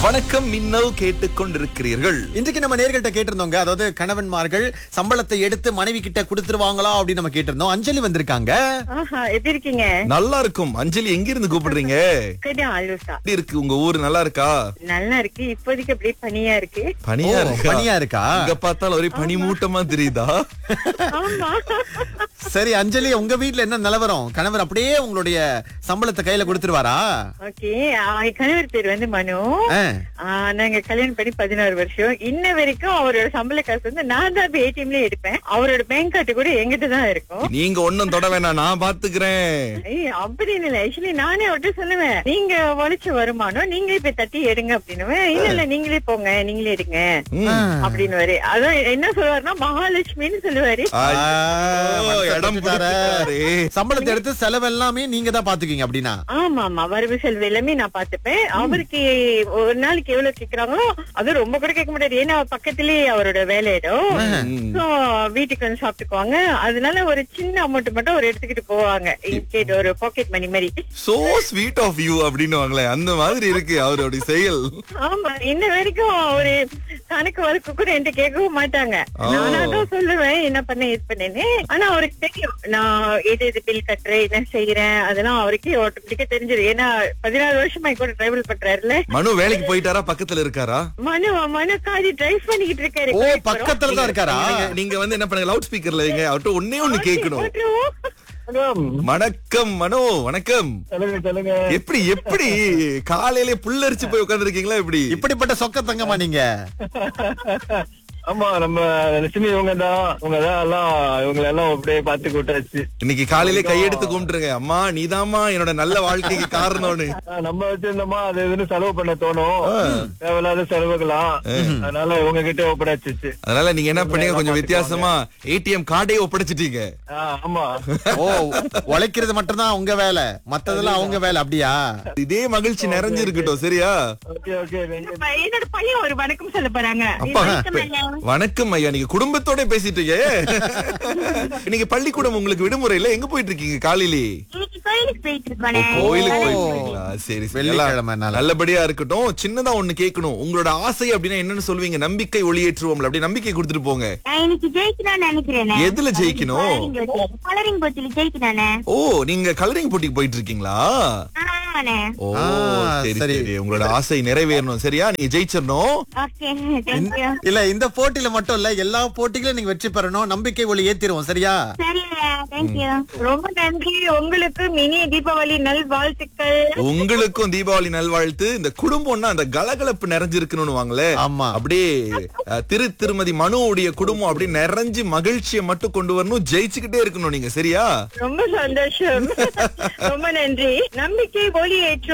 வணக்கம் மின்னல் கேட்டுக்கொண்டிருக்கிறீர்கள் இன்றைக்கு நம்ம நேர்கள்ட்ட கேட்டிருந்தோங்க அதாவது கணவன்மார்கள் சம்பளத்தை எடுத்து மனைவி கிட்ட கொடுத்துருவாங்களா அப்படின்னு நம்ம கேட்டிருந்தோம் அஞ்சலி வந்திருக்காங்க ஆஹா எப்படி இருக்கீங்க நல்லா இருக்கும் அஞ்சலி எங்க இருந்து கூப்பிடுறீங்க கடியா ஆலோசா எப்படி இருக்கு உங்க ஊரு நல்லா இருக்கா நல்லா இருக்கு இப்போதைக்கு அப்படியே பனியா இருக்கு பனியா ஓ, இருக்கா பனியா இருக்கா இங்க பார்த்தாலும் ஒரே பனி மூட்டமா தெரியுதா ஆமா சரி அஞ்சலி உங்க வீட்ல என்ன நிலவரம் கணவர் அப்படியே உங்களுடைய சம்பளத்தை கையில கொடுத்துருவாரா ஓகே கணவர் பேர் வந்து மனு ஆ. ஆ, நாங்க கல்யாணம் பண்ணி பதினாறு வருஷம் இன்ன வரைக்கும் அவரோட சம்பள காசு வந்து நான் தான் ஏடிஎம்ல எடுப்பேன் அவரோட பேங்க் கார்டு கூட எங்கிட்ட தான் இருக்கும் நீங்க ஒண்ணும் தொட வேணாம் நான் பாத்துக்கிறேன் ஏய், அப்படின்னு இல்ல ஆக்சுவலி நானே அவர்கிட்ட சொல்லுவேன் நீங்க உழைச்ச வருமானம் நீங்களே போய் தட்டி எடுங்க அப்படின்னு இல்ல இல்ல நீங்களே போங்க நீங்களே எடுங்க ம். அப்படின்னு அதான் என்ன சொல்லுவாருன்னா மகாலட்சுமின்னு சொல்லுவாரு ஐயோ, இடம் பிடிச்சிட்டாரே. சம்பளத்தை எடுத்து செலவு எல்லாமே நீங்க தான் பாத்துக்கீங்க அப்படின்னா ஆமா ஆமா வரவு செலவு எல்லாமே நான் பாத்துப்பேன் அவருக்கு ஒரு நாளைக்கு எவ்வளவு கேக்குறாங்களோ அது ரொம்ப கூட கேட்க முடியாது ஏன்னா பக்கத்திலேயே அவரோட வேலையிடம் ம். சோ வீட்டுக்கு வந்து சாப்பிட்டுக்குவாங்க அதனால ஒரு சின்ன அமௌண்ட் மட்டும் ஒரு எடுத்துக்கிட்டு போவாங்க இன்கேட் ஒரு பாக்கெட் மணி மாதிரி சோ ஸ்வீட் ஆஃப் யூ அப்படின்னு அந்த மாதிரி இருக்கு அவருடைய செயல் ஆமா இன்ன வரைக்கும் ஒரு கணக்கு வழக்கு கூட என்கிட்ட கேட்கவும் மாட்டாங்க ஓ. நானா தான் சொல்லுவேன் என்ன பண்ண இது பண்ணேன்னு ஆனா அவருக்கு தெரியும் நான் எது எது பில் கட்டுறேன் என்ன செய்யறேன் அதெல்லாம் அவருக்கே ஆட்டோமேட்டிக்கா தெரிஞ்சது ஏன்னா பதினாறு வருஷமா என் கூட டிராவல் பண்றாருல மனு வேலைக்கு போயிட்டாரா பக்கத்துல இருக்காரா மனு மனு காதி டிரைவ் பண்ணிக்கிட்டு இருக்காரு ஓ கோயம்புத்தூர். பக்கத்துல தான் இருக்காரா நீங்க- நீங்க வந்து என்ன பண்ணுங்க லவுட் ஸ்பீக்கர்ல வைங்க அவர்ட்ட ஒன்னே ஒண்ணு கேட்கணும் போட்டுருவோம். வணக்கம் மனோ வணக்கம் சொல்லுங்க சொல்லுங்க எப்படி எப்படி காலையில புல்லரிச்சு போய் உட்கார்ந்திருக்கீங்களா எப்படி இப்படிப்பட்ட சொக்க தங்கமா நீங்க ஆமா நம்ம லட்சுமி இவங்க தான் இவங்க தான் எல்லாம் இவங்களை எல்லாம் அப்படியே பார்த்து கூட்டாச்சு இன்னைக்கு காலையில கையெடுத்து கும்பிட்டுருங்க அம்மா நீதாம்மா என்னோட நல்ல வாழ்க்கைக்கு காரணம்னு ஆஹ் நம்ம வச்சிருந்தோமா அது இதுன்னு செலவு பண்ண தோணும் தேவையில்லாத செலவுகளா அதனால இவங்க கிட்ட ஒப்படைச்சிச்சு அதனால நீங்க என்ன பண்ணீங்க கொஞ்சம் வித்தியாசமா ஏடிஎம் கார்டே ஒப்படைச்சிட்டீங்க ஆஹ் ஆமா ஓ உழைக்கிறது மட்டும்தான் உங்க வேலை மத்ததெல்லாம் அவங்க வேலை அப்படியா இதே மகிழ்ச்சி நிறைஞ்சிருக்கட்டும் சரியா ஓகே ஓகே என்னோட பையன் ஒரு வணக்கம் சொல்ல போறாங்க அப்பா வணக்கம் ஐயா. வணக்கம் ஐயா நீங்க குடும்பத்தோட பேசிட்டீங்க நீங்க பள்ளிக்கூடம் உங்களுக்கு விடுமுறை இல்ல எங்க போயிட்டு இருக்கீங்க காலையிலே இன்னைக்கு கோயிலுக்கு போயிட்டு ஓ, இருக்கோனே கோயிலுக்கு ஓ. போயிட்டு இருக்கீங்களா? சரி சரி வெள்ளிக்கிழமை எல்லாம் நாள். நல்லபடியா இருக்கட்டும் சின்னதா ஒண்ணு கேட்கணும் உங்களோட ஆசை அப்படின்னா என்னன்னு சொல்லுவீங்க நம்பிக்கை ஒளியேற்றுவோம்ல அப்படி நம்பிக்கை கொடுத்துட்டு போங்க நான் இன்னைக்கு ஜெயிக்கணும்னு நினைக்கிறேனே எதுல ஜெயிக்கணும் கலரிங் போட்டில ஜெயிக்கணானே ஓ நீங்க கலரிங் போட்டிக்கு போயிட்டு இருக்கீங்களா ஆமாண்ணே ஓ ஆ, சரி சரி. சரி உங்களோட ஆசை நிறைவேறணும் சரியா நீங்க ஜெயிச்சிடணும் ஓகே தேங்க்யூ இல்ல இந்த போட்டியில மட்டும் இல்ல எல்லா போட்டிகளும் நீங்க வெற்றி பெறணும் நம்பிக்கை ஒளி ஏத்திருவோம் சரியா சரி தேங்க்யூ ரொம்ப நன்றி உங்களுக்கு மினி தீபாவளி நல் வாழ்த்துக்கள் உங்களுக்கும் தீபாவளி நல்வாழ்த்து இந்த குடும்பம்னா அந்த கலகலப்பு நிறைஞ்சிருக்கணும்னு வாங்களே ஆமா. அப்படியே அஹ், திரு திருமதி மனுவுடைய குடும்பம் அப்படியே நிறைஞ்சு மகிழ்ச்சியை மட்டும் கொண்டு வரணும் ஜெயிச்சுக்கிட்டே இருக்கணும் நீங்க சரியா ரொம்ப சந்தோஷம் ரொம்ப நன்றி நம்பிக்கை ஒளி ஏற்றும்